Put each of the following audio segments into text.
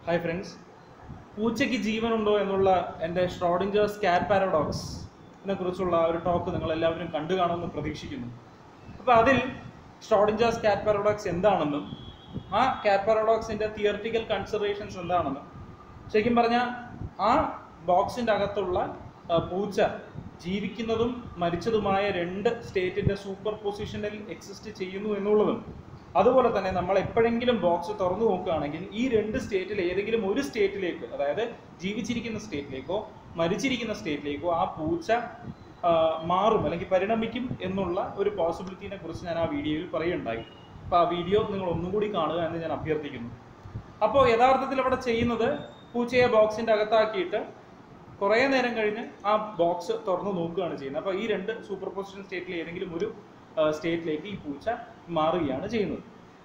hi friends പൂച്ചയ്ക്ക് ജീവനുണ്ടോ എന്നുള്ള എൻ്റെ ഷ്രോഡിഞ്ചേഴ്സ് കാറ്റ് പാരഡോക്സ് ഇതിനെ കുറിച്ചുള്ള ഒരു ടോക്ക് നിങ്ങൾ എല്ലാവരും കണ്ടു കാണുമെന്ന് പ്രതീക്ഷിക്കുന്നു അപ്പോൾ അതിൽ ഷ്രോഡിഞ്ചേഴ്സ് കാറ്റ് പാരഡോക്സ് എന്താണെന്നും ആ കാറ്റ് പാരഡോക്സിൻ്റെ തിയറിറ്റിക്കൽ കൺസിഡറേഷൻസ് എന്താണെന്നും ശരിക്കും പറഞ്ഞാൽ ആ ബോക്സിൻ്റെ അകത്തുള്ള ആ, പൂച്ച ജീവിക്കുന്നതും മരിച്ചതുമായ രണ്ട് സ്റ്റേറ്റിൻ്റെ സൂപ്പർ പൊസിഷനിൽ എക്സിസ്റ്റ് ചെയ്യുന്നു എന്നുള്ളതും അതുപോലെ തന്നെ നമ്മൾ എപ്പോഴെങ്കിലും ബോക്സ് തുറന്നു നോക്കുകയാണെങ്കിൽ ഈ രണ്ട് സ്റ്റേറ്റിൽ ഏതെങ്കിലും ഒരു സ്റ്റേറ്റിലേക്ക് അതായത് ജീവിച്ചിരിക്കുന്ന സ്റ്റേറ്റിലേക്കോ മരിച്ചിരിക്കുന്ന സ്റ്റേറ്റിലേക്കോ ആ പൂച്ച ആ, മാറും അല്ലെങ്കിൽ പരിണമിക്കും എന്നുള്ള ഒരു പോസിബിലിറ്റിനെ കുറിച്ച് ഞാൻ ആ വീഡിയോയിൽ പറയുണ്ടായി അപ്പോൾ ആ വീഡിയോ നിങ്ങൾ ഒന്നും കൂടി കാണുക എന്ന് ഞാൻ അഭ്യർത്ഥിക്കുന്നു അപ്പോൾ യഥാർത്ഥത്തിൽ അവിടെ ചെയ്യുന്നത് പൂച്ചയെ ബോക്സിൻ്റെ അകത്താക്കിയിട്ട് കുറേ നേരം കഴിഞ്ഞ് ആ ബോക്സ് തുറന്ന് നോക്കുകയാണ് ചെയ്യുന്നത് അപ്പോൾ ഈ രണ്ട് സൂപ്പർ പൊസിഷൻ സ്റ്റേറ്റിൽ ഏതെങ്കിലും ഒരു സ്റ്റേറ്റിലേക്ക് ഈ പൂച്ച മാറുകയാണ് ചെയ്യുന്നത്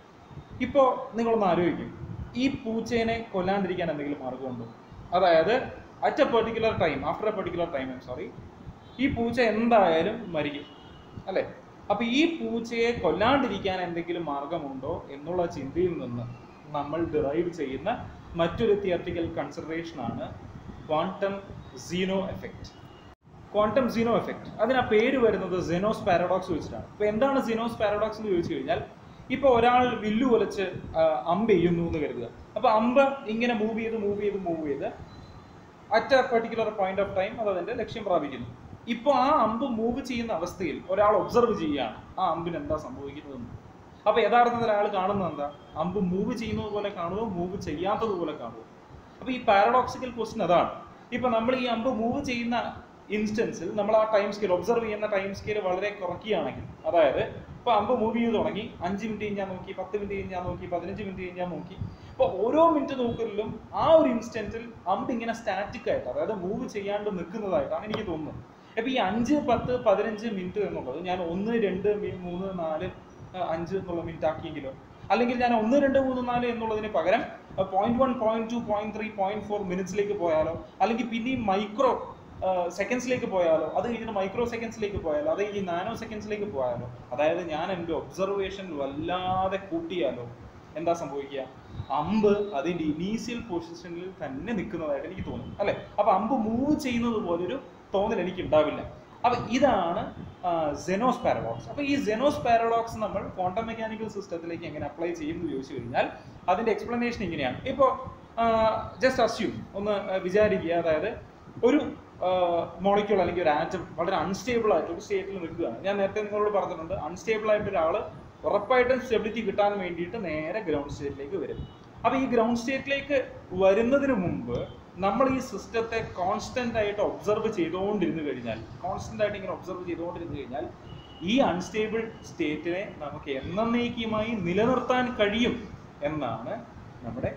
ഇപ്പോൾ നിങ്ങളൊന്ന് ആലോചിക്കും ഈ പൂച്ചേനെ കൊല്ലാണ്ടിരിക്കാൻ എന്തെങ്കിലും മാർഗമുണ്ടോ അതായത് at a particular time after a particular time sorry ഈ പൂച്ച എന്തായാലും മരിക്കും അല്ലേ അപ്പോൾ ഈ പൂച്ചയെ കൊല്ലാണ്ടിരിക്കാൻ എന്തെങ്കിലും മാർഗമുണ്ടോ എന്നുള്ള ചിന്തയിൽ നിന്ന് നമ്മൾ ഡിറൈവ് ചെയ്യുന്ന മറ്റൊരു തിയററ്റിക്കൽ കൺസിഡറേഷനാണ് quantum Zeno effect quantum Zeno effect അതിന് ആ പേര് വരുന്നത് സെനോസ് പാരഡോക്സ് വെച്ചിട്ടാണ് അപ്പോൾ എന്താണ് സെനോസ് പാരഡോക്സ് എന്ന് ചോദിച്ചു കഴിഞ്ഞാൽ ഇപ്പോൾ ഒരാൾ വില്ലു ഒലച്ച് ആ, അമ്പ് ചെയ്യുന്നു എന്ന് കരുതുക അപ്പോൾ അമ്പ് ഇങ്ങനെ മൂവ് ചെയ്ത് മൂവ് ചെയ്ത് മൂവ് ചെയ്ത് at a particular point of time അത് അതിന്റെ ലക്ഷ്യം പ്രാപിക്കുന്നു ഇപ്പോൾ ആ അമ്പ് മൂവ് ചെയ്യുന്ന അവസ്ഥയിൽ ഒരാൾ ഒബ്സർവ് ചെയ്യുകയാണ് ആ അമ്പിന് എന്താ സംഭവിക്കുന്നതെന്ന് അപ്പൊ യഥാർത്ഥത്തിൽ അയാൾ കാണുന്നത് എന്താ അമ്പ് മൂവ് ചെയ്യുന്നത് പോലെ കാണുമോ മൂവ് ചെയ്യാത്തത് പോലെ കാണുമോ അപ്പൊ ഈ പാരഡോക്സിക്കൽ ക്വസ്റ്റ്യൻ അതാണ് ഇപ്പൊ നമ്മൾ ഈ അമ്പ് മൂവ് ചെയ്യുന്ന ഇൻസ്റ്റൻസിൽ നമ്മൾ ആ ടൈം സ്കെയിൽ ഒബ്സർവ് ചെയ്യുന്ന ടൈം സ്കെയിൽ വളരെ കുറയ്ക്കുകയാണെങ്കിൽ അതായത് ഇപ്പൊ അമ്പ് മൂവ് ചെയ്ത് തുടങ്ങി അഞ്ച് മിനിറ്റ് കഴിഞ്ഞാൽ നോക്കി പത്ത് മിനിറ്റ് കഴിഞ്ഞാൽ നോക്കി പതിനഞ്ച് മിനിറ്റ് കഴിഞ്ഞാൽ നോക്കി അപ്പൊ ഓരോ മിനിറ്റ് നോക്കലിലും ആ ഒരു ഇൻസ്റ്റന്റിൽ അമ്പ് ഇങ്ങനെ സ്റ്റാറ്റിക് ആയിട്ട് അതായത് മൂവ് ചെയ്യാണ്ട് നിൽക്കുന്നതായിട്ടാണ് എനിക്ക് തോന്നുന്നത് അപ്പൊ ഈ അഞ്ച് പത്ത് പതിനഞ്ച് മിനിറ്റ് എന്നുള്ളത് ഞാൻ ഒന്ന് രണ്ട് മി- മൂന്ന് നാല് ആ, അഞ്ച് എന്നുള്ള മിനിറ്റ് ആക്കിയെങ്കിലോ അല്ലെങ്കിൽ ഞാൻ ഒന്ന് രണ്ട് മൂന്ന് നാല് എന്നുള്ളതിന് പകരം point one point two point three point four മിനിറ്റ്സിലേക്ക് പോയാലോ അല്ലെങ്കിൽ പിന്നെയും മൈക്രോ സെക്കൻഡ്സിലേക്ക് പോയാലോ അത് കഴിഞ്ഞിട്ട് മൈക്രോ സെക്കൻഡ്സിലേക്ക് പോയാലോ അത് കഴിഞ്ഞ് നാനോ സെക്കൻഡ്സിലേക്ക് പോയാലോ അതായത് ഞാൻ എൻ്റെ ഒബ്സർവേഷൻ വല്ലാതെ കൂട്ടിയാലോ എന്താ സംഭവിക്കുക അമ്പ് അതിൻ്റെ ഇനീഷ്യൽ പൊസിഷനിൽ തന്നെ നിൽക്കുന്നതായിട്ട് എനിക്ക് തോന്നും അല്ലെ അപ്പൊ അമ്പ് മൂവ് ചെയ്യുന്നത് പോലൊരു തോന്നൽ എനിക്ക് ഉണ്ടാവില്ല അപ്പൊ ഇതാണ് സെനോസ് പാരഡോക്സ് അപ്പൊ ഈ സെനോസ് പാരഡോക്സ് നമ്മൾ ക്വാണ്ടം മെക്കാനിക്കൽ സിസ്റ്റത്തിലേക്ക് എങ്ങനെ അപ്ലൈ ചെയ്യും എന്ന് ചോദിച്ചു കഴിഞ്ഞാൽ അതിന്റെ എക്സ്പ്ലനേഷൻ ഇങ്ങനെയാണ് ഇപ്പോൾ ജസ്റ്റ് അസ്യൂം ഒന്ന് ആ, വിചാരിക്കുക അതായത് ഒരു മോളിക്യൂൾ അല്ലെങ്കിൽ ഒരു ആറ്റം വളരെ അൺസ്റ്റേബിൾ ആയിട്ട് ഒരു സ്റ്റേറ്റിൽ നിൽക്കുകയാണ് ഞാൻ നേരത്തെ നിങ്ങളോട് പറഞ്ഞിട്ടുണ്ട് അൺസ്റ്റേബിൾ ആയിട്ട് ഒരാൾ ഉറപ്പായിട്ടും സ്റ്റെബിലിറ്റി കിട്ടാൻ വേണ്ടിയിട്ട് നേരെ ഗ്രൗണ്ട് സ്റ്റേറ്റിലേക്ക് വരും അപ്പൊ ഈ ഗ്രൗണ്ട് സ്റ്റേറ്റിലേക്ക് വരുന്നതിന് മുമ്പ് നമ്മൾ ഈ സിസ്റ്റത്തെ കോൺസ്റ്റന്റ് ആയിട്ട് ഒബ്സർവ് ചെയ്തുകൊണ്ടിരുന്നു കഴിഞ്ഞാൽ കോൺസ്റ്റന്റ് ആയിട്ട് ഇങ്ങനെ ഒബ്സർവ് ചെയ്തുകൊണ്ടിരുന്നു കഴിഞ്ഞാൽ ഈ അൺസ്റ്റേബിൾ സ്റ്റേറ്റിനെ നമുക്ക് എന്നേക്കുമായി നിലനിർത്താൻ കഴിയും എന്നാണ് നമ്മുടെ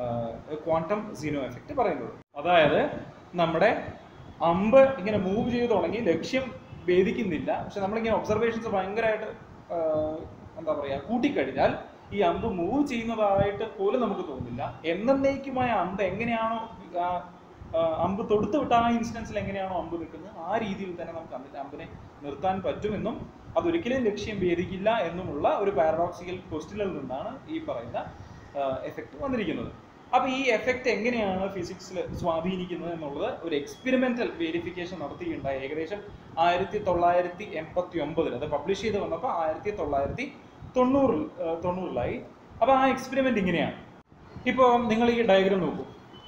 ക്വാണ്ടം സീനോ എഫക്റ്റ് പറയുന്നത് അതായത് നമ്മുടെ അമ്പ് ഇങ്ങനെ മൂവ് ചെയ്ത് തുടങ്ങി ലക്ഷ്യം ഭേദിക്കുന്നില്ല പക്ഷെ നമ്മളിങ്ങനെ ഒബ്സർവേഷൻസ് ഭയങ്കരമായിട്ട് ആഹ്, എന്താ പറയുക കൂട്ടിക്കഴിഞ്ഞാൽ ഈ അമ്പ് മൂവ് ചെയ്യുന്നതായിട്ട് പോലും നമുക്ക് തോന്നില്ല എന്നേക്കുമായ അമ്പ് എങ്ങനെയാണോ ആ, ആ, അമ്പ് തൊടുത്ത് വിട്ട ആ ഇൻസ്റ്റൻസിൽ എങ്ങനെയാണോ അമ്പ് നിൽക്കുന്നത് ആ രീതിയിൽ തന്നെ നമുക്ക് അമ്പിനെ അമ്പിനെ നിർത്താൻ പറ്റുമെന്നും അതൊരിക്കലും ലക്ഷ്യം ഭേദിക്കില്ല എന്നുമുള്ള ഒരു പാരഡോക്സിക്കൽ ക്വസ്റ്റിനിൽ നിന്നാണ് ഈ പറയുന്ന എഫക്റ്റ് വന്നിരിക്കുന്നത് അപ്പോൾ ഈ എഫക്റ്റ് എങ്ങനെയാണ് ഫിസിക്സിൽ സ്വാധീനിക്കുന്നത് എന്നുള്ളത് ഒരു എക്സ്പെരിമെന്റൽ വേരിഫിക്കേഷൻ നടത്തിയിട്ടുണ്ടായി ഏകദേശം ആയിരത്തി തൊള്ളായിരത്തി എൺപത്തി ഒമ്പതിൽ അത് പബ്ലിഷ് ചെയ്ത് വന്നപ്പോൾ ആയിരത്തി തൊള്ളായിരത്തി തൊണ്ണൂറിൽ ആ, തൊണ്ണൂറിലായി അപ്പോൾ ആ എക്സ്പെരിമെന്റ് ഇങ്ങനെയാണ് ഇപ്പോൾ നിങ്ങൾ ഈ ഡയഗ്രാം നോക്കൂ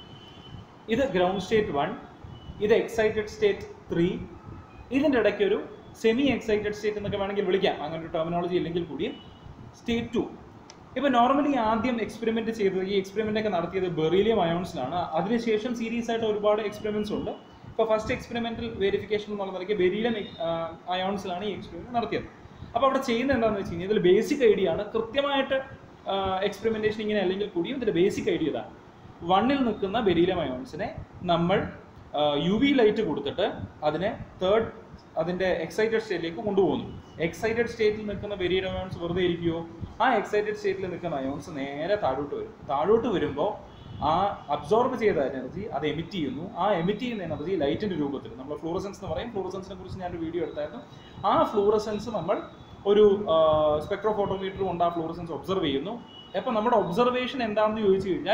ഇത് ഗ്രൗണ്ട് സ്റ്റേറ്റ് വൺ ഇത് എക്സൈറ്റഡ് സ്റ്റേറ്റ് ത്രീ ഇതിൻ്റെ ഇടയ്ക്ക് ഒരു സെമി എക്സൈറ്റഡ് സ്റ്റേറ്റ് എന്നൊക്കെ വേണമെങ്കിൽ വിളിക്കാം അങ്ങനെ ഒരു ടെർമിനോളജി ഇല്ലെങ്കിൽ കൂടിയും സ്റ്റേറ്റ് ടു ഇപ്പോൾ നോർമലി ആദ്യം എക്സ്പെരിമെന്റ് ചെയ്തത് ഈ എക്സ്പെരിമെന്റ് ഒക്കെ നടത്തിയത് ബെറീലിയം അയോൺസിലാണ് അതിനുശേഷം സീരീസ് ആയിട്ട് ഒരുപാട് എക്സ്പെരിമെന്റ്സ് ഉണ്ട് ഇപ്പോൾ ഫസ്റ്റ് എക്സ്പെരിമെന്റൽ വെരിഫിക്കേഷൻ എന്നുള്ള നിലയ്ക്ക് ബെറീലിയം അയോൺസിലാണ് ഈ എക്സ്പെരിമെന്റ് നടത്തിയത് അപ്പോൾ അവിടെ ചെയ്യുന്നത് എന്താണെന്ന് വെച്ച് കഴിഞ്ഞാൽ ഇതിൽ ബേസിക് ഐഡിയ ആണ് കൃത്യമായിട്ട് എക്സ്പെരിമെന്റേഷൻ ഇങ്ങനെ അല്ലെങ്കിൽ കൂടിയും ഇതിന്റെ ബേസിക് ഐഡിയ ഇതാണ് വണ്ണിൽ നിൽക്കുന്ന ബെരീലിയം അയോൺസിനെ നമ്മൾ യു വി ലൈറ്റ് കൊടുത്തിട്ട് അതിനെ തേർഡ് അതിന്റെ എക്സൈറ്റഡ് സ്റ്റേറ്റിലേക്ക് കൊണ്ടുപോകുന്നു എക്സൈറ്റഡ് സ്റ്റേറ്റിൽ നിൽക്കുന്ന ബെരീലിയം അയോൺസ് വെറുതെ ഇരിക്കുമോ ആ എക്സൈറ്റഡ് സ്റ്റേറ്റിൽ നിൽക്കുന്ന അയോൺസ് നേരെ താഴോട്ട് വരും താഴോട്ട് വരുമ്പോൾ ആ അബ്സോർബ് ചെയ്ത എനർജി അത് എമിറ്റ് ചെയ്യുന്നു ആ എമിറ്റ് ചെയ്യുന്ന എനർജി ലൈറ്റിന്റെ രൂപത്തിൽ നമ്മൾ ഫ്ലൂറസൻസ് എന്ന് പറയും ഫ്ലൂറസൻസിനെ കുറിച്ച് ഞാനൊരു വീഡിയോ എടുത്തായിരുന്നു ആ ഫ്ലൂറസൻസ് നമ്മൾ ഒരു സ്പെക്ട്രോഫോട്ടോമീറ്റർ കൊണ്ട് ആ ഫ്ലൂറസൻസ് ഒബ്സർവ് ചെയ്യുന്നു അപ്പം നമ്മുടെ ഒബ്സർവേഷൻ എന്താണെന്ന് ചോദിച്ചു കഴിഞ്ഞാൽ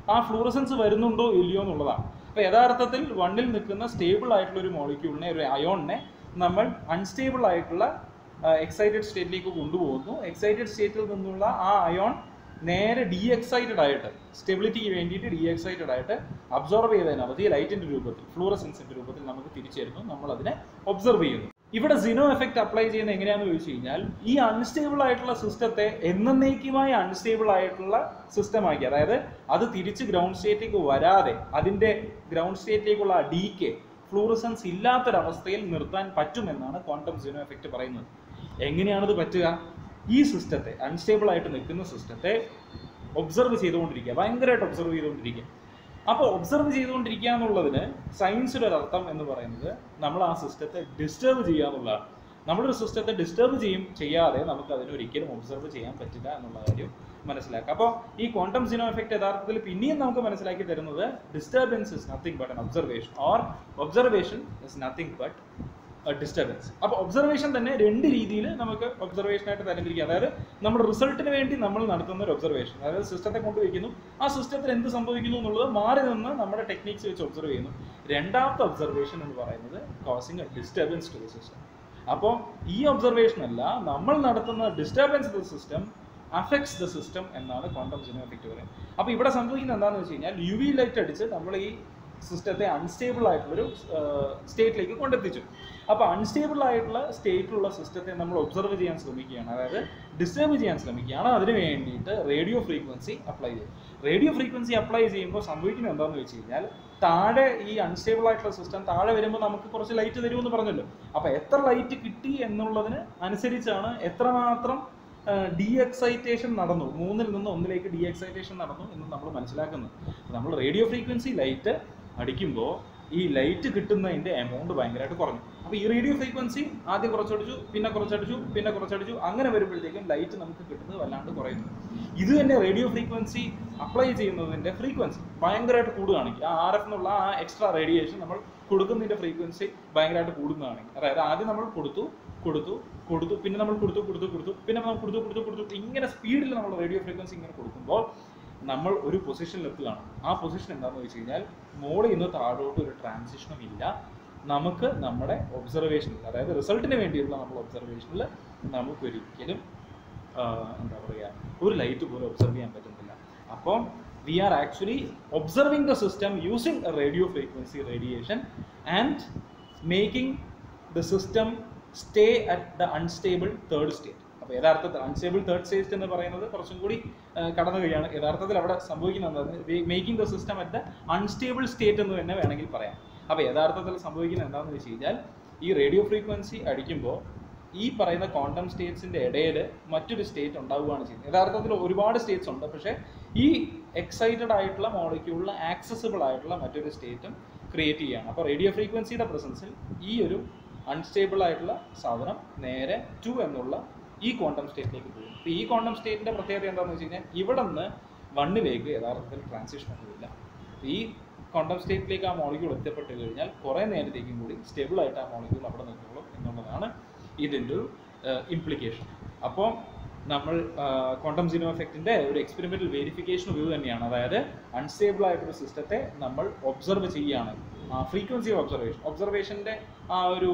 ആ ഫ്ലൂറസൻസ് വരുന്നുണ്ടോ ഇല്ലയോ എന്നുള്ളതാണ് അപ്പോൾ യഥാർത്ഥത്തിൽ വണ്ണിൽ നിൽക്കുന്ന സ്റ്റേബിൾ ആയിട്ടുള്ള ഒരു മോളിക്യൂളിനെ ഒരു അയോണിനെ നമ്മൾ അൺസ്റ്റേബിൾ ആയിട്ടുള്ള എക്സൈറ്റഡ് സ്റ്റേറ്റിലേക്ക് കൊണ്ടുപോകുന്നു എക്സൈറ്റഡ് സ്റ്റേറ്റിൽ നിന്നുള്ള ആ അയോൺ നേരെ ഡി എക്സൈറ്റഡ് ആയിട്ട് സ്റ്റെബിലിറ്റിക്ക് വേണ്ടിയിട്ട് ഡി എക്സൈറ്റഡ് ആയിട്ട് അബ്സോർവ് ചെയ്തതിനവധി ലൈറ്റിന്റെ രൂപത്തിൽ ഫ്ലൂറസെൻസിന്റെ രൂപത്തിൽ നമുക്ക് തിരിച്ചു തരുന്നു നമ്മൾ അതിനെ ഒബ്സർവ് ചെയ്യുന്നു ഇവിടെ സിനോ എഫക്റ്റ് അപ്ലൈ ചെയ്യുന്നത് എങ്ങനെയാണെന്ന് ചോദിച്ചു കഴിഞ്ഞാൽ ഈ അൺസ്റ്റേബിൾ ആയിട്ടുള്ള സിസ്റ്റത്തെ എന്നേക്കുമായി അൺസ്റ്റേബിൾ ആയിട്ടുള്ള സിസ്റ്റം ആക്കി അതായത് അത് തിരിച്ച് ഗ്രൗണ്ട് സ്റ്റേറ്റിലേക്ക് വരാതെ അതിന്റെ ഗ്രൗണ്ട് സ്റ്റേറ്റിലേക്കുള്ള ആ ഡീക്ക് ഫ്ലൂറസൻസ് ഇല്ലാത്തൊരവസ്ഥയിൽ നിർത്താൻ പറ്റുമെന്നാണ് ക്വാണ്ടം സിനോ എഫക്റ്റ് പറയുന്നത് എങ്ങനെയാണത് പറ്റുക ഈ സിസ്റ്റത്തെ അൺസ്റ്റേബിൾ ആയിട്ട് നിൽക്കുന്ന സിസ്റ്റത്തെ ഒബ്സർവ് ചെയ്തുകൊണ്ടിരിക്കുക ഭയങ്കരമായിട്ട് ഒബ്സർവ് ചെയ്തുകൊണ്ടിരിക്കുക അപ്പോൾ ഒബ്സർവ് ചെയ്തുകൊണ്ടിരിക്കുക എന്നുള്ളതിന് സയൻസിൻ്റെ ഒരു അർത്ഥം എന്ന് പറയുന്നത് നമ്മൾ ആ സിസ്റ്റത്തെ ഡിസ്റ്റർബ് ചെയ്യുക എന്നുള്ളതാണ് നമ്മളൊരു സിസ്റ്റത്തെ ഡിസ്റ്റർബ് ചെയ്യും ചെയ്യാതെ നമുക്ക് അതിനെ ഒരിക്കലും ഒബ്സർവ് ചെയ്യാൻ പറ്റില്ല എന്നുള്ള കാര്യം മനസ്സിലാക്കുക അപ്പോൾ ഈ ക്വാണ്ടം സിനോ എഫക്റ്റ് യഥാർത്ഥത്തിൽ പിന്നെയും നമുക്ക് മനസ്സിലാക്കി തരുന്നത് disturbance is nothing but an observation or observation is nothing but disturbance അപ്പോൾ ഒബ്സർവേഷൻ തന്നെ രണ്ട് രീതിയിൽ നമുക്ക് ഒബ്സർവേഷൻ ആയിട്ട് തരംതിരിക്കുക അതായത് നമ്മുടെ റിസൾട്ടിന് വേണ്ടി നമ്മൾ നടത്തുന്ന ഒരു ഒബ്സർവേഷൻ അതായത് സിസ്റ്റത്തെ കൊണ്ടുവയ്ക്കുന്നു ആ സിസ്റ്റത്തിൽ എന്ത് സംഭവിക്കുന്നു എന്നുള്ളത് മാറി നിന്ന് നമ്മുടെ ടെക്നിക്സ് വെച്ച് ഒബ്സർവ് ചെയ്യുന്നു രണ്ടാമത്തെ ഒബ്സർവേഷൻ എന്ന് പറയുന്നത് causing a disturbance to the system അപ്പോൾ ഈ ഒബ്സർവേഷൻ അല്ല നമ്മൾ നടത്തുന്ന disturbance the system affects the system എന്നാണ് ക്വാണ്ടം സിനോ എഫക്റ്റ് പറയുന്നത് അപ്പോൾ ഇവിടെ സംഭവിക്കുന്നത് എന്താണെന്ന് വെച്ച് കഴിഞ്ഞാൽ യു വി ലൈറ്റ് അടിച്ച് നമ്മൾ ഈ സിസ്റ്റത്തെ അൺസ്റ്റേബിൾ ആയിട്ടുള്ളൊരു സ്റ്റേറ്റിലേക്ക് കൊണ്ടെത്തിച്ചു അപ്പോൾ അൺസ്റ്റേബിൾ ആയിട്ടുള്ള സ്റ്റേറ്റിലുള്ള സിസ്റ്റത്തെ നമ്മൾ ഒബ്സർവ് ചെയ്യാൻ ശ്രമിക്കുകയാണ് അതായത് ഡിസ്റ്റർബ് ചെയ്യാൻ ശ്രമിക്കുകയാണ് അതിന് വേണ്ടിയിട്ട് റേഡിയോ ഫ്രീക്വൻസി അപ്ലൈ ചെയ്യും റേഡിയോ ഫ്രീക്വൻസി അപ്ലൈ ചെയ്യുമ്പോൾ സംഭവിക്കുന്നത് എന്താണെന്ന് വെച്ച് കഴിഞ്ഞാൽ താഴെ ഈ അൺസ്റ്റേബിൾ ആയിട്ടുള്ള സിസ്റ്റം താഴെ വരുമ്പോൾ നമുക്ക് കുറച്ച് ലൈറ്റ് തരുമെന്ന് പറഞ്ഞല്ലോ അപ്പോൾ എത്ര ലൈറ്റ് കിട്ടി എന്നുള്ളതിന് അനുസരിച്ചാണ് എത്രമാത്രം ഡി എക്സൈറ്റേഷൻ നടന്നു മൂന്നിൽ നിന്ന് ഒന്നിലേക്ക് ഡി എക്സൈറ്റേഷൻ നടന്നു എന്ന് നമ്മൾ മനസ്സിലാക്കുന്നത് നമ്മൾ റേഡിയോ ഫ്രീക്വൻസി ലൈറ്റ് അടിക്കുമ്പോൾ ഈ ലൈറ്റ് കിട്ടുന്നതിൻ്റെ എമൗണ്ട് ഭയങ്കരമായിട്ട് കുറഞ്ഞു അപ്പോൾ ഈ റേഡിയോ ഫ്രീക്വൻസി ആദ്യം കുറച്ചടിച്ചു പിന്നെ കുറച്ചടിച്ചു പിന്നെ കുറച്ചടിച്ചു അങ്ങനെ വരുമ്പോഴത്തേക്കും ലൈറ്റ് നമുക്ക് കിട്ടുന്നത് വല്ലാണ്ട് കുറയുന്നു ഇത് തന്നെ റേഡിയോ ഫ്രീക്വൻസി അപ്ലൈ ചെയ്യുന്നതിൻ്റെ ഫ്രീക്വൻസി ഭയങ്കരമായിട്ട് കൂടുകയാണെങ്കിൽ ആ ആർ എഫ് എന്നുള്ള ആ എക്സ്ട്രാ റേഡിയേഷൻ നമ്മൾ കൊടുക്കുന്നതിൻ്റെ ഫ്രീക്വൻസി ഭയങ്കരമായിട്ട് കൂടുന്നതാണെങ്കിൽ അതായത് ആദ്യം നമ്മൾ കൊടുത്തു കൊടുത്തു കൊടുത്തു പിന്നെ നമ്മൾ കൊടുത്തു കൊടുത്തു കൊടുത്തു പിന്നെ നമ്മൾ കൊടുത്തു കൊടുത്തു കൊടുത്തു ഇങ്ങനെ സ്പീഡിൽ നമ്മൾ റേഡിയോ ഫ്രീക്വൻസി ഇങ്ങനെ കൊടുക്കുമ്പോൾ നമ്മൾ ഒരു പൊസിഷനിൽ എത്തുകയാണ് ആ പൊസിഷൻ എന്താണെന്ന് വെച്ച് കഴിഞ്ഞാൽ മോളിൽ നിന്ന് താഴോട്ട് ഒരു ട്രാൻസിഷനും ഇല്ല നമുക്ക് നമ്മുടെ ഒബ്സർവേഷനിൽ അതായത് റിസൾട്ടിന് വേണ്ടിയുള്ള നമ്മുടെ ഒബ്സർവേഷനിൽ നമുക്കൊരിക്കലും ആഹ്, എന്താ പറയുക ഒരു ലൈറ്റ് പോലും ഒബ്സർവ് ചെയ്യാൻ പറ്റുന്നില്ല അപ്പം we are actually observing the system using radio frequency radiation and making the system stay at the unstable third state അപ്പോൾ യഥാർത്ഥത്തിൽ അൺസ്റ്റേബിൾ തേർഡ് സ്റ്റേറ്റ് എന്ന് പറയുന്നത് കുറച്ചും കൂടി ആ, കടന്നു കഴിയാണ് യഥാർത്ഥത്തിൽ അവിടെ സംഭവിക്കുന്നത് making the system at the unstable state എന്ന് തന്നെ വേണമെങ്കിൽ പറയാം അപ്പോൾ യഥാർത്ഥത്തിൽ സംഭവിക്കുന്നത് എന്താണെന്ന് വെച്ച് കഴിഞ്ഞാൽ ഈ റേഡിയോ ഫ്രീക്വൻസി അടിക്കുമ്പോൾ ഈ പറയുന്ന ക്വാണ്ടം സ്റ്റേറ്റ്സിൻ്റെ ഇടയിൽ മറ്റൊരു സ്റ്റേറ്റ് ഉണ്ടാവുകയാണ് ചെയ്യുന്നത് യഥാർത്ഥത്തിൽ ഒരുപാട് സ്റ്റേറ്റ്സ് ഉണ്ട് പക്ഷേ ഈ എക്സൈറ്റഡ് ആയിട്ടുള്ള മോളിക്യൂളിൽ ആക്സസിബിൾ ആയിട്ടുള്ള മറ്റൊരു സ്റ്റേറ്റും ക്രിയേറ്റ് ചെയ്യുകയാണ് അപ്പോൾ റേഡിയോ ഫ്രീക്വൻസിയുടെ പ്രസൻസിൽ ഈ ഒരു അൺസ്റ്റേബിൾ ആയിട്ടുള്ള സാധനം നേരെ ടു എന്നുള്ള ഈ ക്വാണ്ടം സ്റ്റേറ്റിലേക്ക് പോകും അപ്പോൾ ഈ ക്വാണ്ടം സ്റ്റേറ്റിൻ്റെ പ്രത്യേകത എന്താണെന്ന് വെച്ച് കഴിഞ്ഞാൽ ഇവിടെ നിന്ന് വണ്ണിലേക്ക് യഥാർത്ഥത്തിൽ ട്രാൻസിഷൻ ഒന്നുമില്ല ഈ ക്വാണ്ടം സ്റ്റേറ്റിലേക്ക് ആ മോളിക്യൂൾ എത്തപ്പെട്ട് കഴിഞ്ഞാൽ കുറേ നേരത്തേക്കും കൂടി സ്റ്റേബിൾ ആയിട്ട് ആ മോളിക്യൂൾ അവിടെ നിൽക്കുള്ളൂ എന്നുള്ളതാണ് ഇതിൻ്റെ ഒരു ഇംപ്ലിക്കേഷൻ അപ്പോൾ നമ്മൾ ക്വാണ്ടം സീനോ എഫക്റ്റിൻ്റെ ഒരു എക്സ്പെരിമെൻ്റൽ വെരിഫിക്കേഷൻ ഇത് തന്നെയാണ് അതായത് അൺസ്റ്റേബിൾ ആയിട്ടൊരു സിസ്റ്റത്തെ നമ്മൾ ഒബ്സർവ് ചെയ്യുകയാണ് ഫ്രീക്വൻസി ഓഫ് ഒബ്സർവേഷൻ ഒബ്സർവേഷൻ്റെ ആ ഒരു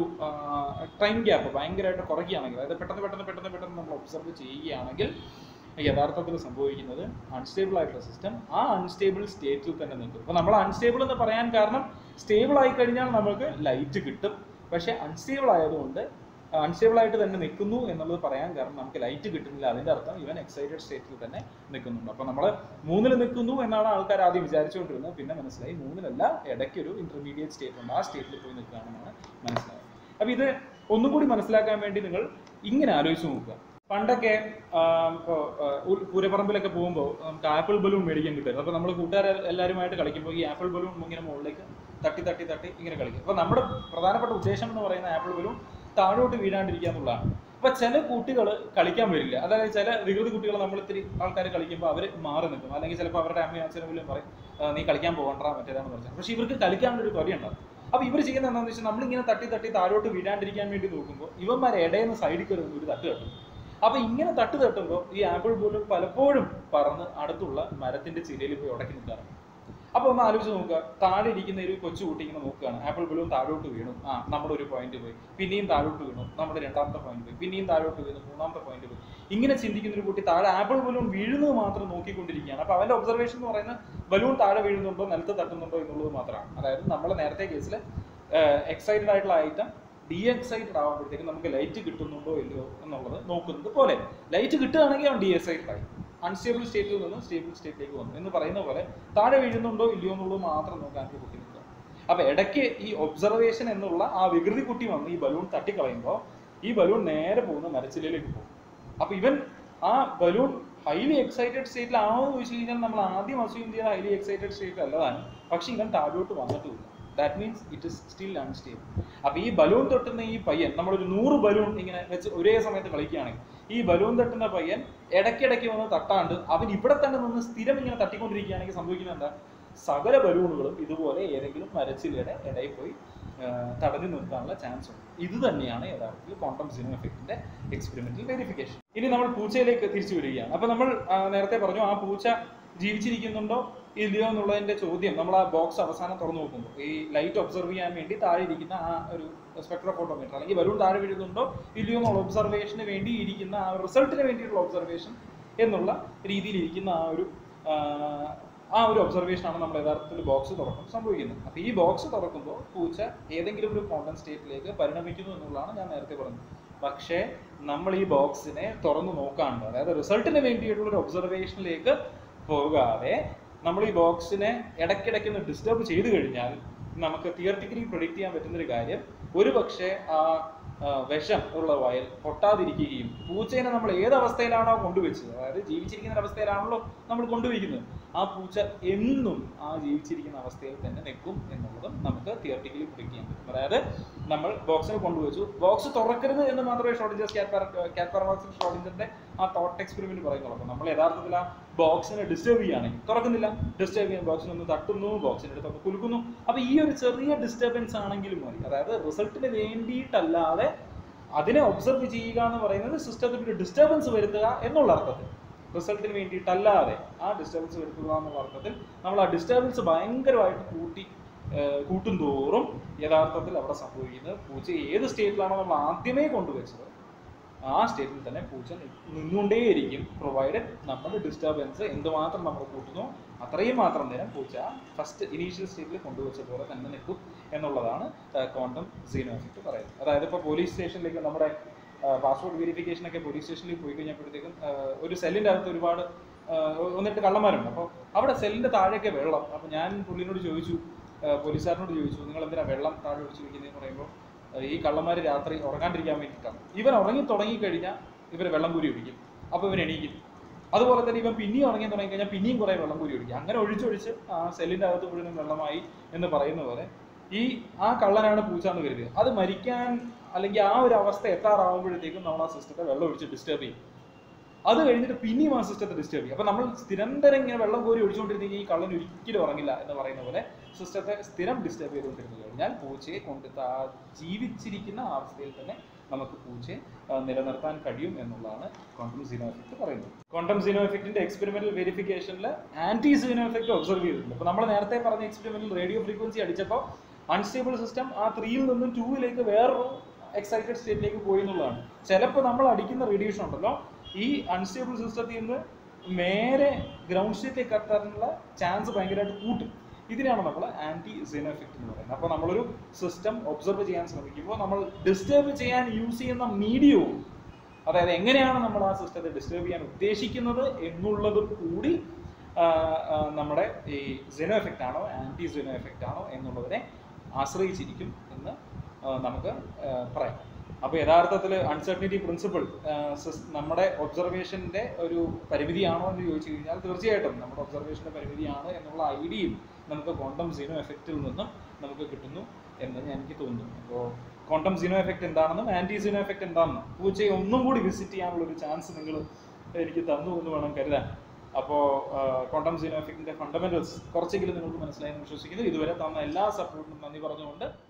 ടൈം ഗ്യാപ്പ് ഭയങ്കരമായിട്ട് കുറയ്ക്കുകയാണെങ്കിൽ അതായത് പെട്ടെന്ന് പെട്ടെന്ന് പെട്ടെന്ന് പെട്ടെന്ന് നമ്മൾ ഒബ്സർവ് ചെയ്യുകയാണെങ്കിൽ യഥാർത്ഥത്തിൽ സംഭവിക്കുന്നത് അൺസ്റ്റേബിൾ ആയിട്ടുള്ള സിസ്റ്റം ആ അൺസ്റ്റേബിൾ സ്റ്റേറ്റിൽ തന്നെ നിൽക്കും അപ്പോൾ നമ്മൾ അൺസ്റ്റേബിൾ എന്ന് പറയാൻ കാരണം സ്റ്റേബിൾ ആയി കഴിഞ്ഞാൽ നമുക്ക് ലൈറ്റ് കിട്ടും പക്ഷേ അൺസ്റ്റേബിൾ ആയതുകൊണ്ട് അൺസ്റ്റേബിൾ ആയിട്ട് തന്നെ നിൽക്കുന്നു എന്നുള്ളത് പറയാൻ കാരണം നമുക്ക് ലൈറ്റ് കിട്ടുന്നില്ല അതിൻ്റെ അർത്ഥം ഇവൻ എക്സൈറ്റഡ് സ്റ്റേറ്റിൽ തന്നെ നിൽക്കുന്നുണ്ട് അപ്പോൾ നമ്മൾ മൂന്നിൽ നിൽക്കുന്നു എന്നാണ് ആൾക്കാർ ആദ്യം വിചാരിച്ചുകൊണ്ടിരുന്നത് പിന്നെ മനസ്സിലായി മൂന്നിലല്ല ഇടയ്ക്കൊരു ഇന്റർമീഡിയറ്റ് സ്റ്റേറ്റ് ഉണ്ട് ആ സ്റ്റേറ്റിൽ പോയി നിൽക്കുകയാണെന്നാണ് മനസ്സിലായത് അപ്പോൾ ഇത് ഒന്നും കൂടി മനസ്സിലാക്കാൻ വേണ്ടി നിങ്ങൾ ഇങ്ങനെ ആലോചിച്ച് നോക്കുക പണ്ടൊക്കെ ഇപ്പോൾ പൂരപ്പറമ്പിലൊക്കെ പോകുമ്പോൾ നമുക്ക് ആപ്പിൾ ബലൂൺ മേടിക്കാൻ കിട്ടും അപ്പോൾ നമ്മൾ കൂട്ടുകാർ എല്ലാവരുമായിട്ട് കളിക്കുമ്പോൾ ഈ ആപ്പിൾ ബലൂൺ ഇങ്ങനെ മുകളിലേക്ക് തട്ടി തട്ടി തട്ടി ഇങ്ങനെ കളിക്കും അപ്പോൾ നമ്മുടെ പ്രധാനപ്പെട്ട ഉദ്ദേശം എന്ന് പറയുന്ന ആപ്പിൾ ബലൂൺ താഴോട്ട് വീഴാണ്ടിരിക്കുക എന്നുള്ളതാണ് അപ്പോൾ ചില കുട്ടികൾ കളിക്കാൻ വരില്ല അതായത് ചില വികൃതി കുട്ടികൾ നമ്മൾ ഇത്തിരി ആൾക്കാർ കളിക്കുമ്പോൾ അവർ മാറി നിൽക്കും അല്ലെങ്കിൽ ചിലപ്പോൾ അവരുടെ അമ്മയും അച്ഛനും പോലും പറയും "ആ, നീ കളിക്കാൻ പോകണ്ട മറ്റേതാണെന്ന് പറഞ്ഞാൽ പക്ഷേ ഇവർക്ക് കളിക്കാനുള്ളൊരു തൊലിയുണ്ടാവും അപ്പോൾ ഇവർ ചെയ്യുന്നത് എന്താണെന്ന് വെച്ചാൽ നമ്മളിങ്ങനെ തട്ടി തട്ടി താഴോട്ട് വീഴാണ്ടിരിക്കാൻ വേണ്ടി നോക്കുമ്പോൾ ഇവന്മാർ ഇടയിൽ നിന്ന് സൈഡിൽ കയറുന്ന ഒരു തട്ട് കെട്ടും അപ്പൊ ഇങ്ങനെ തട്ട് തട്ടുമ്പോൾ ഈ ആപ്പിൾ പോലും പലപ്പോഴും പറന്ന് അടുത്തുള്ള മരത്തിന്റെ ചിലയിൽ പോയി ഉടക്കി നിൽക്കാറുണ്ട് അപ്പൊ ഒന്ന് ആലോചിച്ച് നോക്കുക താഴെ ഇരിക്കുന്ന ഒരു കൊച്ചു കുട്ടി ഇങ്ങനെ നോക്കുകയാണ് ആപ്പിൾ ബലൂൺ താഴോട്ട് വീണു ആ നമ്മുടെ ഒരു പോയിന്റ് പോയി പിന്നെയും താഴോട്ട് വീണു നമ്മുടെ രണ്ടാമത്തെ പോയിന്റ് പോയി പിന്നെയും താഴോട്ട് വീണു മൂന്നാമത്തെ പോയിന്റ് പോയി ഇങ്ങനെ ചിന്തിക്കുന്ന ഒരു കുട്ടി താഴെ ആപ്പിൾ ബലൂൺ വീഴുന്നത് മാത്രം നോക്കിക്കൊണ്ടിരിക്കുകയാണ് അപ്പൊ അവന്റെ ഒബ്സർവേഷൻ എന്ന് പറയുന്നത് ബലൂൺ താഴെ വീഴുന്നുണ്ടോ നിലത്ത് തട്ടുന്നുണ്ടോ എന്നുള്ളത് മാത്രമാണ് അതായത് നമ്മൾ നേരത്തെ കേസിൽ എക്സൈറ്റഡ് ആയിട്ടുള്ള ഐറ്റം ഡി എക്സൈറ്റഡ് ആകുമ്പോഴത്തേക്കും നമുക്ക് ലൈറ്റ് കിട്ടുന്നുണ്ടോ ഇല്ലയോ എന്നുള്ളത് നോക്കുന്നത് പോലെ ലൈറ്റ് കിട്ടുകയാണെങ്കിൽ അവൻ ഡി എക്സൈറ്റഡ് ആയി അൺസ്റ്റേബിൾ സ്റ്റേറ്റിൽ നിന്ന് സ്റ്റേബിൾ സ്റ്റേറ്റിലേക്ക് വന്നു എന്ന് പറയുന്ന പോലെ താഴെ വീഴുന്നുണ്ടോ ഇല്ലയോ എന്നുള്ളത് മാത്രം നോക്കാൻ ഒരു കുട്ടി നിൽക്കുക അപ്പൊ ഇടയ്ക്ക് ഈ ഒബ്സർവേഷൻ എന്നുള്ള ആ വികൃതി കുട്ടി വന്ന് ഈ ബലൂൺ തട്ടിക്കളയുമ്പോൾ ഈ ബലൂൺ നേരെ പോകുന്ന മരച്ചിലയിലേക്ക് പോകും അപ്പൊ ഇവൻ ആ ബലൂൺ ഹൈലി എക്സൈറ്റഡ് സ്റ്റേറ്റിലാണോ എന്ന് ചോദിച്ചു കഴിഞ്ഞാൽ നമ്മൾ ആദ്യം അസ്യൂം ചെയ്ത ഹൈലി എക്സൈറ്റഡ് സ്റ്റേറ്റിൽ അല്ലതാണ് പക്ഷെ ഇവൻ താഴോട്ട് വന്നിട്ടുമില്ല that means it is still unstable അപ്പൊ ഈ ബലൂൺ തട്ടുന്ന ഈ പയ്യൻ നമ്മളൊരു നൂറ് ബലൂൺ ഇങ്ങനെ വെച്ച് ഒരേ സമയത്ത് കളിക്കുകയാണെങ്കിൽ ഈ ബലൂൺ തട്ടുന്ന പയ്യൻ ഇടയ്ക്കിടയ്ക്ക് വന്ന് തട്ടാണ്ട് അവൻ ഇവിടെ തന്നെ നിന്ന് സ്ഥിരം ഇങ്ങനെ തട്ടിക്കൊണ്ടിരിക്കുകയാണെങ്കിൽ സംഭവിക്കുന്നത് എന്താ സകല ബലൂണുകളും ഇതുപോലെ ഏതെങ്കിലും മരച്ചിലയുടെ ഇടയിൽ പോയി ആ, തടഞ്ഞു നിർത്താനുള്ള ചാൻസ് ഉണ്ട് ഇത് തന്നെയാണ് യഥാർത്ഥത്തിൽ ക്വാണ്ടം സിനിമ എഫക്റ്റിന്റെ എക്സ്പെരിമെന്റൽ വെരിഫിക്കേഷൻ ഇനി നമ്മൾ പൂച്ചയിലേക്ക് തിരിച്ചു വരികയാണ് അപ്പൊ നമ്മൾ ആ, നേരത്തെ പറഞ്ഞു ആ പൂച്ച ജീവിച്ചിരിക്കുന്നുണ്ടോ ഇല്ലയോ എന്നുള്ളതിന്റെ ചോദ്യം നമ്മൾ ആ ബോക്സ് അവസാനം തുറന്നു നോക്കുമ്പോൾ ഈ ലൈറ്റ് ഒബ്സർവ് ചെയ്യാൻ വേണ്ടി താഴെ ഇരിക്കുന്ന ആ ഒരു സ്പെക്ട്രോഫോട്ടോമീറ്റർ അല്ലെങ്കിൽ ബലൂൺ താഴെ വീഴുന്നുണ്ടോ ഇല്ലയോ എന്നുള്ള ഒബ്സർവേഷന് വേണ്ടി ഇരിക്കുന്ന ആ റിസൾട്ടിന് വേണ്ടിയിട്ടുള്ള ഒബ്സർവേഷൻ എന്നുള്ള രീതിയിൽ ഇരിക്കുന്ന ആ ഒരു ആ, ആ ഒരു ഒബ്സർവേഷൻ ആണ് നമ്മൾ യഥാർത്ഥത്തിൽ ബോക്സ് തുറക്കുമ്പോൾ സംഭവിക്കുന്നത് അപ്പോൾ ഈ ബോക്സ് തുറക്കുമ്പോൾ പൂച്ച ഏതെങ്കിലും ഒരു കോണ്ടൻ സ്റ്റേറ്റിലേക്ക് പരിണമിക്കുന്നു എന്നുള്ളതാണ് ഞാൻ നേരത്തെ പറഞ്ഞത് പക്ഷേ നമ്മൾ ഈ ബോക്സിനെ തുറന്നു നോക്കാണ്ട് അതായത് റിസൾട്ടിന് വേണ്ടിയിട്ടുള്ള ഒരു ഒബ്സർവേഷനിലേക്ക് പോകാതെ നമ്മൾ ഈ ബോക്സിനെ ഇടയ്ക്കിടയ്ക്ക് ഒന്ന് ഡിസ്റ്റർബ് ചെയ്തു കഴിഞ്ഞാൽ നമുക്ക് തിയററ്റിക്കലി പ്രൊഡിക്റ്റ് ചെയ്യാൻ പറ്റുന്ന ഒരു കാര്യം ഒരു പക്ഷേ ആ ആ, വിഷം ഉള്ള വയൽ പൊട്ടാതിരിക്കുകയും പൂച്ചേനെ നമ്മൾ ഏത് അവസ്ഥയിലാണോ കൊണ്ടുവച്ചത് അതായത് ജീവിച്ചിരിക്കുന്ന ഒരു അവസ്ഥയിലാണല്ലോ നമ്മൾ കൊണ്ടുവയ്ക്കുന്നത് ആ പൂച്ച എന്നും ആ ജീവിച്ചിരിക്കുന്ന അവസ്ഥയിൽ തന്നെ നിൽക്കും എന്നുള്ളതും നമുക്ക് തിയററ്റിക്കലി പ്രൊഡിക്റ്റ് ചെയ്യാൻ പറ്റും അതായത് നമ്മൾ ബോക്സിനെ കൊണ്ടുവച്ചു ബോക്സ് തുറക്കരുത് എന്ന് മാത്രമേ ഷോർട്ടിഞ്ചേഴ്സ് ക്യാറ്റ് പാരഡോക്സ് ഷോർട്ടിഞ്ചറിന്റെ ആ തോട്ട് എക്സ്പെരിമെന്റ് പറയുന്നുള്ളൂ അപ്പോൾ നമ്മൾ യഥാർത്ഥത്തിൽ ആ ബോക്സിനെ ഡിസ്റ്റർബ് ചെയ്യുകയാണെങ്കിൽ തുറക്കുന്നില്ല ഡിസ്റ്റർബ് ചെയ്യാൻ ബോക്സിനെ ഒന്ന് തട്ടുന്നു ബോക്സിന്റെ അടുത്തൊക്കെ കുലുക്കുന്നു അപ്പൊ ഈ ഒരു ചെറിയ ഡിസ്റ്റർബൻസ് ആണെങ്കിലും മതി അതായത് റിസൾട്ടിന് വേണ്ടിയിട്ടല്ലാതെ അതിനെ ഒബ്സർവ് ചെയ്യുക എന്ന് പറയുന്നത് സിസ്റ്റത്തിൽ ഒരു ഡിസ്റ്റർബൻസ് വരുത്തുക എന്നുള്ള അർത്ഥത്തിൽ റിസൾട്ടിന് വേണ്ടിയിട്ടല്ലാതെ ആ ഡിസ്റ്റർബൻസ് വരുത്തുക എന്നുള്ള അർത്ഥത്തിൽ നമ്മൾ ആ ഡിസ്റ്റർബൻസ് ഭയങ്കരമായിട്ട് കൂട്ടി ഏഹ് കൂട്ടും തോറും യഥാർത്ഥത്തിൽ അവിടെ സംഭവിക്കുന്നത് പൂച്ച ഏത് സ്റ്റേറ്റിലാണോ നമ്മൾ ആദ്യമേ കൊണ്ടുവച്ചത് ആ സ്റ്റേറ്റിൽ തന്നെ പൂച്ച നി- നിന്നുകൊണ്ടേയിരിക്കും പ്രൊവൈഡഡ് നമ്മുടെ ഡിസ്റ്റർബൻസ് എന്തുമാത്രം നമ്മൾ കൂട്ടുന്നു അത്രയും മാത്രം നേരം പൂച്ച ഫസ്റ്റ് ഇനീഷ്യൽ സ്റ്റേറ്റിൽ കൊണ്ടുവച്ച പോലെ തന്നെ നിൽക്കും എന്നുള്ളതാണ് ക്വാണ്ടം സീനോ എഫക്റ്റ് പറയുന്നത് അതായത് ഇപ്പോൾ പോലീസ് സ്റ്റേഷനിലേക്ക് നമ്മുടെ പാസ്പോർട്ട് വെരിഫിക്കേഷൻ ഒക്കെ പോലീസ് സ്റ്റേഷനിൽ പോയി കഴിഞ്ഞപ്പോഴത്തേക്കും ആ, ഒരു സെല്ലിൻ്റെ അകത്ത് ഒരുപാട് ആ, ഒന്നിട്ട് കള്ളന്മാരുണ്ട് അപ്പോൾ അവിടെ സെല്ലിൻ്റെ താഴെയൊക്കെ വെള്ളം അപ്പോൾ ഞാൻ പുള്ളിനോട് ചോദിച്ചു ആ, പോലീസുകാരനോട് ചോദിച്ചു നിങ്ങൾ എന്തിനാ വെള്ളം താഴെ ഒഴിച്ച് വെക്കുന്നതെന്ന് പറയുമ്പോൾ ആ, ഈ കള്ളന്മാർ രാത്രി ഉറങ്ങാണ്ടിരിക്കാൻ വേണ്ടിയിട്ടാണ് ഇവൻ ഉറങ്ങി തുടങ്ങിക്കഴിഞ്ഞാൽ ഇവർ വെള്ളം കൂരി ഒഴിക്കും അപ്പോൾ ഇവൻ എണീക്കും അതുപോലെ തന്നെ ഇവൻ പിന്നെയും ഉറങ്ങി തുടങ്ങി കഴിഞ്ഞാൽ പിന്നെയും കുറേ വെള്ളം കൂരി ഒഴിക്കും അങ്ങനെ ഒഴിച്ചൊഴിച്ച് ആ സെല്ലിൻ്റെ അകത്ത് മുഴുവൻ വെള്ളമായി എന്ന് പറയുന്ന പോലെ ഈ ആ കള്ളനാണ് പൂച്ച എന്ന് കരുതുക അത് മരിക്കാൻ അല്ലെങ്കിൽ ആ ഒരു അവസ്ഥ എത്താറാവുമ്പോഴത്തേക്കും നമ്മൾ ആ സിസ്റ്റത്തെ വെള്ളം ഒഴിച്ച് ഡിസ്റ്റർബ് ചെയ്യും അത് കഴിഞ്ഞിട്ട് പിന്നെയും ആ സിസ്റ്റത്തെ ഡിസ്റ്റർബ് ചെയ്യും അപ്പൊ നമ്മൾ നിരന്തരം ഇങ്ങനെ വെള്ളം കോരി ഒഴിച്ചുകൊണ്ടിരുന്നെങ്കിൽ ഈ കള്ളൻ ഒരിക്കലും ഉറങ്ങില്ല എന്ന് പറയുന്ന പോലെ സിസ്റ്റത്തെ സ്ഥിരം ഡിസ്റ്റർബ് ചെയ്തുകൊണ്ടിരുന്നു കഴിഞ്ഞാൽ പൂച്ചയെ കൊണ്ട് താ- ജീവിച്ചിരിക്കുന്ന ആ അവസ്ഥയിൽ തന്നെ നമുക്ക് പൂച്ചയെ ആ, നിലനിർത്താൻ കഴിയും എന്നുള്ളതാണ് ക്വാണ്ടം സീനോ എഫക്ട് പറയുന്നത് ക്വാണ്ടം സീനോ എഫക്റ്റിന്റെ എക്സ്പെരിമെന്റൽ വെരിഫിക്കേഷനിൽ ആന്റി സീനോ എഫക്ട് ഒബ്സർവ് ചെയ്തിട്ടുണ്ട് അപ്പൊ നമ്മൾ നേരത്തെ പറഞ്ഞ എക്സ്പെരിമെന്റിൽ റേഡിയോ ഫ്രീക്വൻസി അടിച്ചപ്പോൾ അൺസ്റ്റേബിൾ സിസ്റ്റം ആ ത്രീയിൽ നിന്നും ടൂവിലേക്ക് വേറൊരു എക്സൈറ്റഡ് സ്റ്റേറ്റിലേക്ക് പോയി എന്നുള്ളതാണ് ചിലപ്പോൾ നമ്മൾ അടിക്കുന്ന റേഡിയേഷൻ ഉണ്ടല്ലോ ഈ അൺസ്റ്റേബിൾ സിസ്റ്റത്തിൽ നിന്ന് നേരെ ഗ്രൗണ്ട് സ്റ്റേറ്റിലേക്ക് എത്താനുള്ള ചാൻസ് ഭയങ്കരമായിട്ട് കൂട്ടും ഇതിനാണ് നമ്മൾ ആന്റി സീനോ എഫക്റ്റ് എന്ന് പറയുന്നത് അപ്പോൾ നമ്മളൊരു സിസ്റ്റം ഒബ്സർവ് ചെയ്യാൻ ശ്രമിക്കുമ്പോൾ നമ്മൾ ഡിസ്റ്റർബ് ചെയ്യാൻ യൂസ് ചെയ്യുന്ന മീഡിയവും അതായത് എങ്ങനെയാണ് നമ്മൾ ആ സിസ്റ്റത്തെ ഡിസ്റ്റർബ് ചെയ്യാൻ ഉദ്ദേശിക്കുന്നത് എന്നുള്ളതും കൂടി ആ, ആ, നമ്മുടെ ഈ സെനോ എഫക്റ്റ് ആണോ ആന്റി സെനോ എഫക്റ്റ് ആണോ എന്നുള്ളതിനെ ആശ്രയിച്ചിരിക്കും എന്ന് ആ, നമുക്ക് ആ, പറയാം അപ്പോൾ യഥാർത്ഥത്തിൽ അൺസർട്ടനിറ്റി പ്രിൻസിപ്പിൾ നമ്മുടെ ഒബ്സർവേഷൻ്റെ ഒരു പരിമിതിയാണോ എന്ന് ചോദിച്ചു കഴിഞ്ഞാൽ തീർച്ചയായിട്ടും നമ്മുടെ ഒബ്സർവേഷൻ്റെ പരിമിതിയാണ് എന്നുള്ള ഐഡിയയും നമുക്ക് ക്വാണ്ടം സീനോ എഫക്റ്റിൽ നിന്നും നമുക്ക് കിട്ടുന്നു എന്ന് ഞാൻ- എനിക്ക് തോന്നുന്നു അപ്പോൾ ക്വാണ്ടം സീനോ എഫക്റ്റ് എന്താണെന്നും ആൻറ്റി സീനോ എഫക്റ്റ് എന്താണെന്നും പൂച്ചയെ ഒന്നും കൂടി വിസിറ്റ് ചെയ്യാനുള്ള ഒരു ചാൻസ് നിങ്ങൾ എനിക്ക് തന്നു എന്ന് വേണം കരുതാൻ അപ്പോൾ ക്വാണ്ടം സീനോ എഫക്റ്റിൻ്റെ ഫണ്ടമെന്റൽസ് കുറച്ചെങ്കിലും നിങ്ങൾക്ക് മനസ്സിലായെന്ന് വിശ്വസിക്കുന്നു ഇതുവരെ തന്ന എല്ലാ സപ്പോർട്ടിനും നന്ദി പറഞ്ഞുകൊണ്ട്